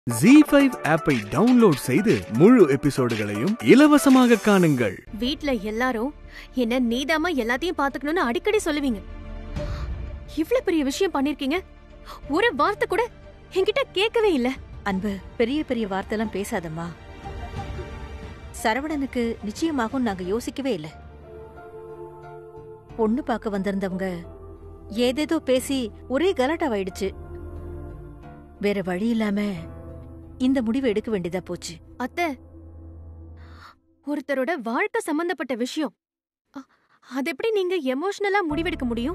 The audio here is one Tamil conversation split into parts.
ஜி ஃபைவ் ஆப்பை டவுன்லோட் செய்து முழு எபிசோடுகளையும் இலவசமாக காணுங்கள் வீட்ல எல்லாரும் என்ன நீதாமா எல்லாத்தையும் பாத்துக்கணும்னு அடிக்கடி சொல்லுவீங்க இவ்ளோ பெரிய விஷயம் பண்ணிருக்கீங்க ஒரு வார்த்தை கூட என்கிட்ட கேட்கவே இல்ல அன்பு பெரிய பெரிய வார்த்தைலாம் பேசாதம்மா சரவணனுக்கு நிச்சயமாகும் நாங்க யோசிக்கவே இல்ல பொண்ணு பார்க்க வந்திருந்தவங்க ஏதேதோ பேசி ஒரே கலாட்டாவாயிடுச்சு வேற வழி இல்லாம இந்த முடிவு எடுக்க வேண்டியதா போச்சு அத்தை ஒருத்தரோட வாழ்க்கை சம்பந்தப்பட்ட விஷயம் அ- அது எப்படி நீங்க எமோஷனலா முடிவெடுக்க முடியும்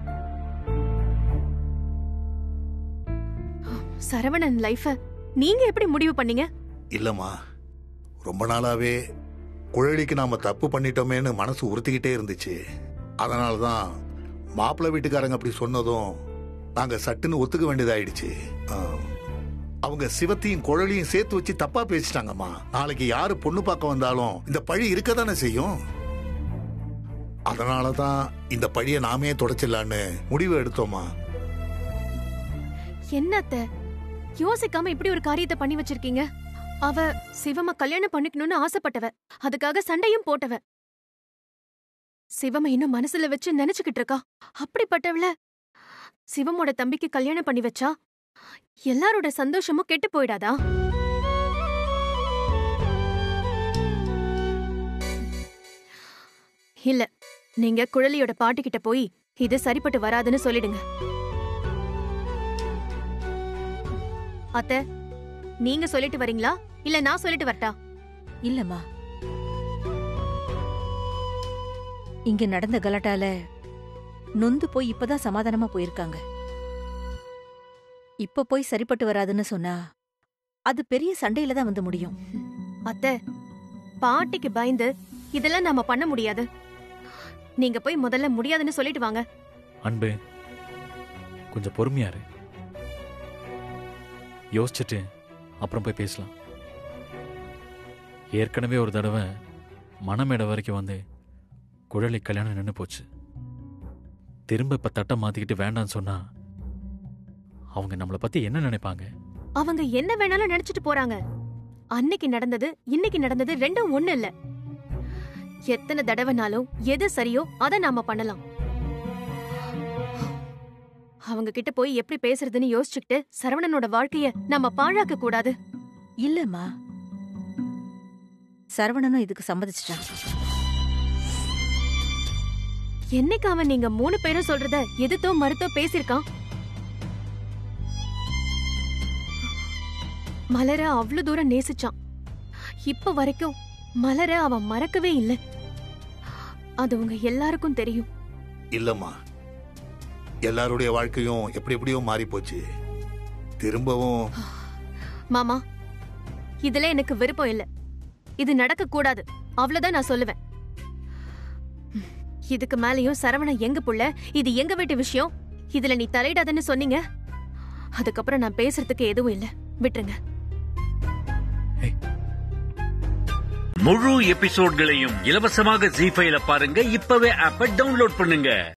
சரவணன் லைஃப நீங்க எப்படி முடிவு பண்ணீங்க இல்லம்மா ரொம்ப நாளாவே குழலிக்கு நாம தப்பு பண்ணிட்டோமேன்னு மனசு உறுத்திக்கிட்டே இருந்துச்சு அதனால தான் மாப்பிள்ளை வீட்டுக்காரங்க அப்படி சொன்னதும் நாங்க சட்டுன்னு ஒத்துக்க வேண்டியதாயிடுச்சு ஆ. அவங்க சிவத்தையும் குழலியும் சேர்த்து வச்சு தப்பா பேசிட்டாங்கம்மா நாளைக்கு யாரு பொண்ணு பார்க்க வந்தாலும் இந்த பழி இருக்க தானே செய்யும் அதனால தான் இந்த பழியை நாமே தொடச்சிடலான்னு முடிவு எடுத்தோம்மா என்னத்த யோசிக்காம இப்படி ஒரு காரியத்தை பண்ணி வச்சிருக்கீங்க அவ சிவம கல்யாணம் பண்ணிக்கணும்னு ஆசைப்பட்டவ அதுக்காக சண்டையும் போட்டவ சிவம இன்னும் மனசுல வச்சு நினைச்சுக்கிட்டு இருக்கா அப்படிப்பட்டவள சிவமோட தம்பிக்கு கல்யாணம் பண்ணி வச்சா எல்லாரோட சந்தோஷமும் கெட்டு போயிடாதா இல்ல நீங்க குழலியோட பாட்டி கிட்ட போய் இது சரிப்பட்டு வராதுன்னு சொல்லிடுங்க அத்த நீங்க சொல்லிட்டு வரீங்களா இல்ல நான் சொல்லிட்டு வரட்டா இல்லம்மா இங்க நடந்த கலாட்டால நொந்து போய் இப்பதான் சமாதானமா போயிருக்காங்க இப்ப போய் சரிப்பட்டு வராதுன்னு சொன்னா அது பெரிய சண்டையில தான் வந்து முடியும் அத்த பாட்டிக்கு பயந்து இதெல்லாம் நாம பண்ண முடியாது நீங்க போய் முதல்ல முடியாதுன்னு சொல்லிட்டு வாங்க அன்பு கொஞ்சம் பொறுமையா இரு யோசிச்சுட்டு அப்புறம் போய் பேசலாம் ஏற்கனவே ஒரு தடவை மனமேடை வரைக்கும் வந்து குழலி கல்யாணம் நின்று போச்சு திரும்ப இப்ப தட்டம் மாத்திக்கிட்டு வேண்டாம்னு சொன்னா அவங்க நம்மளை பத்தி என்ன நினைப்பாங்க அவங்க என்ன வேணாலும் நினைச்சிட்டு போறாங்க அன்னைக்கு நடந்தது இன்னைக்கு நடந்தது ரெண்டும் ஒண்ணு இல்ல எத்தனை தடவைனாலும் எது சரியோ அத நாம பண்ணலாம் அவங்க கிட்ட போய் எப்படி பேசுறதுன்னு யோசிச்சுக்கிட்டு சரவணனோட வாழ்க்கைய நம்ம பாழாக்க கூடாது இல்லம்மா சரவணனும் இதுக்கு சம்மதிச்சிட்டான் என்னைக்கு அவன் நீங்க மூணு பேரும் சொல்றத எதுத்தோ மறுத்தோ பேசிருக்கான் மலர அவ்வளவு தூரம் நேசிச்சான் இப்ப வரைக்கும் மலர அவன் மறக்கவே இல்ல அது உங்க எல்லாருக்கும் தெரியும் இல்லம்மா எல்லாருடைய வாழ்க்கையும் எப்படி எப்படியோ மாறி போச்சு திரும்பவும் மாமா இதுல எனக்கு விருப்பம் இல்ல இது நடக்க கூடாது அவ்வளவுதான் நான் சொல்லுவேன் இதுக்கு மேலயும் சரவணன் எங்க புள்ள இது எங்க வீட்டு விஷயம் இதுல நீ தலையிடாதன்னு சொன்னீங்க அதுக்கப்புறம் நான் பேசுறதுக்கு எதுவும் இல்ல விட்டுருங்க முழு எபிசோட்களையும் இலவசமாக ஜி ஃபைல பாருங்க இப்பவே ஆப்ப டவுன்லோட் பண்ணுங்க